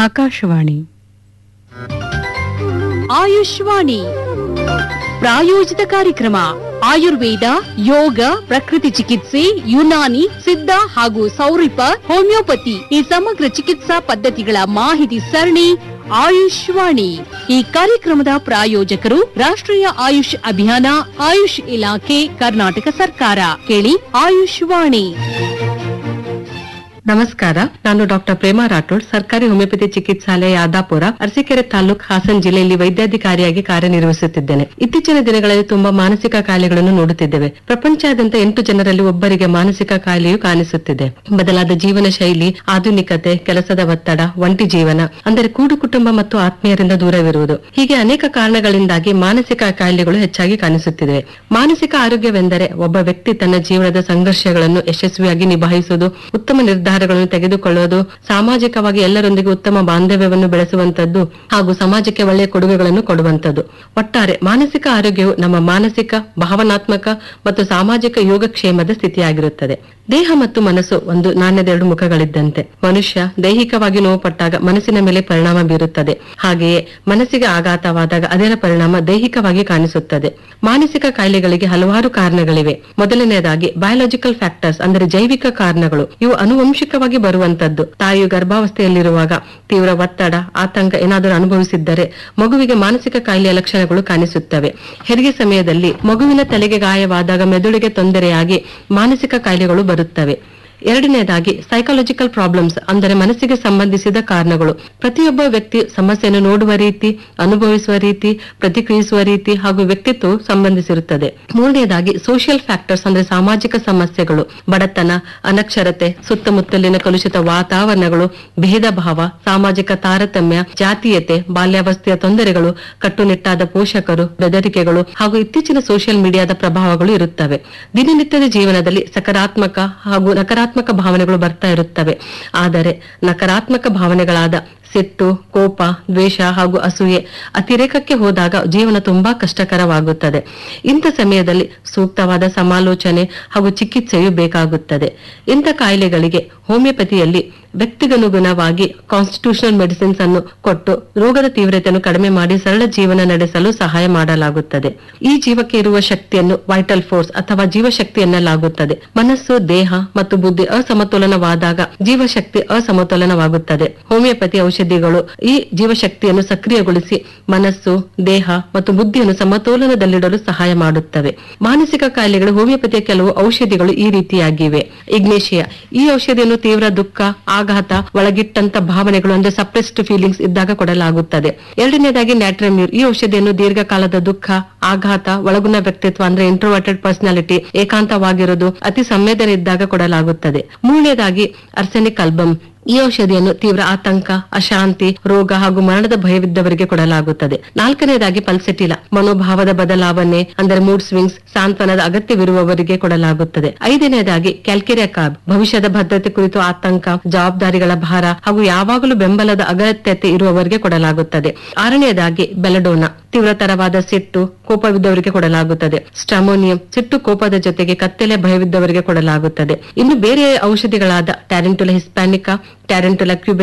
ಆಕಾಶವಾಣಿ ಆಯುಷ್ವಾಣಿ ಪ್ರಾಯೋಜಿತ ಕಾರ್ಯಕ್ರಮ ಆಯುರ್ವೇದ ಯೋಗ ಪ್ರಕೃತಿ ಚಿಕಿತ್ಸೆ ಯುನಾನಿ ಸಿದ್ಧ ಹಾಗೂ ಸೌರಿಪ ಹೋಮಿಯೋಪತಿ ಈ ಸಮಗ್ರ ಚಿಕಿತ್ಸಾ ಪದ್ಧತಿಗಳ ಮಾಹಿತಿ ಸರಣಿ ಆಯುಷ್ವಾಣಿ ಈ ಕಾರ್ಯಕ್ರಮದ ಪ್ರಾಯೋಜಕರು ರಾಷ್ಟ್ರೀಯ ಆಯುಷ್ ಅಭಿಯಾನ ಆಯುಷ್ ಇಲಾಖೆ ಕರ್ನಾಟಕ ಸರ್ಕಾರ ಕೇಳಿ ಆಯುಷ್ವಾಣಿ ನಮಸ್ಕಾರ ನಾನು ಡಾಕ್ಟರ್ ಪ್ರೇಮಾ ರಾಠೋಡ್ ಸರ್ಕಾರಿ ಹೋಮಿಯೋಪತಿ ಚಿಕಿತ್ಸಾಲಯ ಯಾದಾಪುರ ಅರಸೀಕೆರೆ ತಾಲೂಕ್ ಹಾಸನ್ ಜಿಲ್ಲೆಯಲ್ಲಿ ವೈದ್ಯಾಧಿಕಾರಿಯಾಗಿ ಕಾರ್ಯನಿರ್ವಹಿಸುತ್ತಿದ್ದೇನೆ ಇತ್ತೀಚಿನ ದಿನಗಳಲ್ಲಿ ತುಂಬಾ ಮಾನಸಿಕ ಕಾಯಿಲೆಗಳನ್ನು ನೋಡುತ್ತಿದ್ದೇವೆ ಪ್ರಪಂಚಾದ್ಯಂತ ಎಂಟು ಜನರಲ್ಲಿ ಒಬ್ಬರಿಗೆ ಮಾನಸಿಕ ಕಾಯಿಲೆಯು ಕಾಣಿಸುತ್ತಿದೆ ಬದಲಾದ ಜೀವನ ಶೈಲಿ ಆಧುನಿಕತೆ ಕೆಲಸದ ಒತ್ತಡ ಒಂಟಿ ಜೀವನ ಅಂದರೆ ಕೂಡು ಕುಟುಂಬ ಮತ್ತು ಆತ್ಮೀಯರಿಂದ ದೂರವಿರುವುದು ಹೀಗೆ ಅನೇಕ ಕಾರಣಗಳಿಂದಾಗಿ ಮಾನಸಿಕ ಕಾಯಿಲೆಗಳು ಹೆಚ್ಚಾಗಿ ಕಾಣಿಸುತ್ತಿದೆ ಮಾನಸಿಕ ಆರೋಗ್ಯವೆಂದರೆ ಒಬ್ಬ ವ್ಯಕ್ತಿ ತನ್ನ ಜೀವನದ ಸಂಘರ್ಷಗಳನ್ನು ಯಶಸ್ವಿಯಾಗಿ ನಿಭಾಯಿಸುವುದು ಉತ್ತಮ ನಿರ್ಧಾರಗಳನ್ನು ತೆಗೆದುಕೊಳ್ಳುವುದು ಸಾಮಾಜಿಕವಾಗಿ ಎಲ್ಲರೊಂದಿಗೆ ಉತ್ತಮ ಬಾಂಧವ್ಯವನ್ನು ಬೆಳೆಸುವಂತದ್ದು ಹಾಗೂ ಸಮಾಜಕ್ಕೆ ಒಳ್ಳೆಯ ಕೊಡುಗೆಗಳನ್ನು ಕೊಡುವಂತದ್ದು ಒಟ್ಟಾರೆ ಮಾನಸಿಕ ಆರೋಗ್ಯವು ನಮ್ಮ ಮಾನಸಿಕ ಭಾವನಾತ್ಮಕ ಮತ್ತು ಸಾಮಾಜಿಕ ಯೋಗಕ್ಷೇಮದ ಸ್ಥಿತಿಯಾಗಿರುತ್ತದೆ ದೇಹ ಮತ್ತು ಮನಸ್ಸು ಒಂದು ನಾಣ್ಯದ ಎರಡು ಮುಖಗಳಿದ್ದಂತೆ ಮನುಷ್ಯ ದೈಹಿಕವಾಗಿ ನೋವುಪಟ್ಟಾಗ ಮನಸ್ಸಿನ ಮೇಲೆ ಪರಿಣಾಮ ಬೀರುತ್ತದೆ ಹಾಗೆಯೇ ಮನಸ್ಸಿಗೆ ಆಘಾತವಾದಾಗ ಅದರ ಪರಿಣಾಮ ದೈಹಿಕವಾಗಿ ಕಾಣಿಸುತ್ತದೆ ಮಾನಸಿಕ ಕಾಯಿಲೆಗಳಿಗೆ ಹಲವಾರು ಕಾರಣಗಳಿವೆ ಮೊದಲನೆಯದಾಗಿ ಬಯಾಲಜಿಕಲ್ ಫ್ಯಾಕ್ಟರ್ಸ್ ಅಂದರೆ ಜೈವಿಕ ಕಾರಣಗಳು ಇವು ಅನುವಂಶಿಕವಾಗಿ ಬರುವಂತದ್ದು ತಾಯಿಯು ಗರ್ಭಾವಸ್ಥೆಯಲ್ಲಿರುವಾಗ ತೀವ್ರ ಒತ್ತಡ ಆತಂಕ ಏನಾದರೂ ಅನುಭವಿಸಿದ್ದರೆ ಮಗುವಿಗೆ ಮಾನಸಿಕ ಕಾಯಿಲೆಯ ಲಕ್ಷಣಗಳು ಕಾಣಿಸುತ್ತವೆ ಹೆರಿಗೆ ಸಮಯದಲ್ಲಿ ಮಗುವಿನ ತಲೆಗೆ ಗಾಯವಾದಾಗ ಮೆದುಳಿಗೆ ತೊಂದರೆಯಾಗಿ ಮಾನಸಿಕ ಕಾಯಿಲೆಗಳು ಬರುತ್ತವೆ ಎರಡನೇದಾಗಿ ಸೈಕಾಲಜಿಕಲ್ ಪ್ರಾಬ್ಲಮ್ಸ್ ಅಂದರೆ ಮನಸ್ಸಿಗೆ ಸಂಬಂಧಿಸಿದ ಕಾರಣಗಳು ಪ್ರತಿಯೊಬ್ಬ ವ್ಯಕ್ತಿ ಸಮಸ್ಯೆಯನ್ನು ನೋಡುವ ರೀತಿ ಅನುಭವಿಸುವ ರೀತಿ ಪ್ರತಿಕ್ರಿಯಿಸುವ ರೀತಿ ಹಾಗೂ ವ್ಯಕ್ತಿತ್ವವು ಸಂಬಂಧಿಸಿರುತ್ತದೆ ಮೂರನೇದಾಗಿ ಸೋಷಿಯಲ್ ಫ್ಯಾಕ್ಟರ್ಸ್ ಅಂದ್ರೆ ಸಾಮಾಜಿಕ ಸಮಸ್ಯೆಗಳು ಬಡತನ ಅನಕ್ಷರತೆ ಸುತ್ತಮುತ್ತಲಿನ ಕಲುಷಿತ ವಾತಾವರಣಗಳು ಭೇದ ಭಾವ ಸಾಮಾಜಿಕ ತಾರತಮ್ಯ ಜಾತೀಯತೆ ಬಾಲ್ಯಾವಸ್ಥೆಯ ತೊಂದರೆಗಳು ಕಟ್ಟುನಿಟ್ಟಾದ ಪೋಷಕರು ಬೆದರಿಕೆಗಳು ಹಾಗೂ ಇತ್ತೀಚಿನ ಸೋಷಿಯಲ್ ಮೀಡಿಯಾದ ಪ್ರಭಾವಗಳು ಇರುತ್ತವೆ ದಿನನಿತ್ಯದ ಜೀವನದಲ್ಲಿ ಸಕಾರಾತ್ಮಕ ಹಾಗೂ ನಕಾರಾತ್ಮಕ ಭಾವನೆಗಳು ಬರ್ತಾ ಇರುತ್ತವೆ ಆದರೆ ನಕಾರಾತ್ಮಕ ಭಾವನೆಗಳಾದ ಸಿಟ್ಟು ಕೋಪ ದ್ವೇಷ ಹಾಗೂ ಅಸೂಯೆ ಅತಿರೇಕಕ್ಕೆ ಹೋದಾಗ ಜೀವನ ತುಂಬಾ ಕಷ್ಟಕರವಾಗುತ್ತದೆ ಇಂಥ ಸಮಯದಲ್ಲಿ ಸೂಕ್ತವಾದ ಸಮಾಲೋಚನೆ ಹಾಗೂ ಚಿಕಿತ್ಸೆಯು ಬೇಕಾಗುತ್ತದೆ ಇಂಥ ಕಾಯಿಲೆಗಳಿಗೆ ಹೋಮಿಯೋಪತಿಯಲ್ಲಿ ವ್ಯಕ್ತಿಗನುಗುಣವಾಗಿ ಕಾನ್ಸ್ಟಿಟ್ಯೂಷನಲ್ ಮೆಡಿಸಿನ್ಸ್ ಅನ್ನು ಕೊಟ್ಟು ರೋಗದ ತೀವ್ರತೆಯನ್ನು ಕಡಿಮೆ ಮಾಡಿ ಸರಳ ಜೀವನ ನಡೆಸಲು ಸಹಾಯ ಮಾಡಲಾಗುತ್ತದೆ ಈ ಜೀವಕ್ಕೆ ಇರುವ ಶಕ್ತಿಯನ್ನು ವೈಟಲ್ ಫೋರ್ಸ್ ಅಥವಾ ಜೀವಶಕ್ತಿ ಎನ್ನಲಾಗುತ್ತದೆ ಮನಸ್ಸು ದೇಹ ಮತ್ತು ಬುದ್ಧಿ ಅಸಮತೋಲನವಾದಾಗ ಜೀವಶಕ್ತಿ ಅಸಮತೋಲನವಾಗುತ್ತದೆ ಹೋಮಿಯೋಪತಿ ಔಷಧಿಗಳು ಈ ಜೀವಶಕ್ತಿಯನ್ನು ಸಕ್ರಿಯಗೊಳಿಸಿ ಮನಸ್ಸು ದೇಹ ಮತ್ತು ಬುದ್ಧಿಯನ್ನು ಸಮತೋಲನದಲ್ಲಿಡಲು ಸಹಾಯ ಮಾಡುತ್ತವೆ ಮಾನಸಿಕ ಕಾಯಿಲೆಗಳು ಹೋಮಿಯೋಪತಿಯ ಕೆಲವು ಔಷಧಿಗಳು ಈ ರೀತಿಯಾಗಿವೆ ಇಗ್ನೇಷಿಯಾ ಈ ಔಷಧಿಯನ್ನು ತೀವ್ರ ದುಃಖ ಆಘಾತ ಒಳಗಿಟ್ಟಂತ ಭಾವನೆಗಳು ಅಂದ್ರೆ ಸಪ್ರೆಸ್ಡ್ ಫೀಲಿಂಗ್ಸ್ ಇದ್ದಾಗ ಕೊಡಲಾಗುತ್ತದೆ ಎರಡನೇದಾಗಿ ನ್ಯಾಟ್ರಮ್ಯೂರ್ ಈ ಔಷಧಿಯನ್ನು ದೀರ್ಘಕಾಲದ ದುಃಖ ಆಘಾತ ಒಳಗುಣ ವ್ಯಕ್ತಿತ್ವ ಅಂದ್ರೆ ಇಂಟ್ರೋವರ್ಟೆಡ್ ಪರ್ಸನಾಲಿಟಿ ಏಕಾಂತವಾಗಿರುವುದು ಅತಿ ಸಂವೇದನೆ ಇದ್ದಾಗ ಕೊಡಲಾಗುತ್ತದೆ ಮೂರನೇದಾಗಿ ಅರ್ಸೆನಿಕ್ ಆಲ್ಬಮ್ ಈ ಔಷಧಿಯನ್ನು ತೀವ್ರ ಆತಂಕ ಅಶಾಂತಿ ರೋಗ ಹಾಗೂ ಮರಣದ ಭಯವಿದ್ದವರಿಗೆ ಕೊಡಲಾಗುತ್ತದೆ ನಾಲ್ಕನೇದಾಗಿ ಪಲ್ಸೆಟಿಲ ಮನೋಭಾವದ ಬದಲಾವಣೆ ಅಂದರೆ ಮೂಡ್ ಸ್ವಿಂಗ್ಸ್ ಸಾಂತ್ವನದ ಅಗತ್ಯವಿರುವವರಿಗೆ ಕೊಡಲಾಗುತ್ತದೆ ಐದನೇದಾಗಿ ಕ್ಯಾಲ್ಕೆರಿಯಾ ಕಾರ್ಬ್ ಭವಿಷ್ಯದ ಭದ್ರತೆ ಕುರಿತು ಆತಂಕ ಜವಾಬ್ದಾರಿಗಳ ಭಾರ ಹಾಗೂ ಯಾವಾಗಲೂ ಬೆಂಬಲದ ಅಗತ್ಯತೆ ಇರುವವರಿಗೆ ಕೊಡಲಾಗುತ್ತದೆ ಆರನೆಯದಾಗಿ ಬೆಲಡೋನಾ ತೀವ್ರತರವಾದ ಸಿಟ್ಟು ಕೋಪವಿದ್ದವರಿಗೆ ಕೊಡಲಾಗುತ್ತದೆ ಸ್ಟ್ರಾಮೋನಿಯಂ ಸಿಟ್ಟು ಕೋಪದ ಜೊತೆಗೆ ಕತ್ತಲೆ ಭಯವಿದ್ದವರಿಗೆ ಕೊಡಲಾಗುತ್ತದೆ ಇನ್ನು ಬೇರೆ ಔಷಧಿಗಳಾದ ಟ್ಯಾರೆಂಟುಲ ಹಿಸ್ಪ್ಯಾನಿಕಾ ಟ್ಯಾರೆಂಟುಲ ಕ್ಯೂಬೆ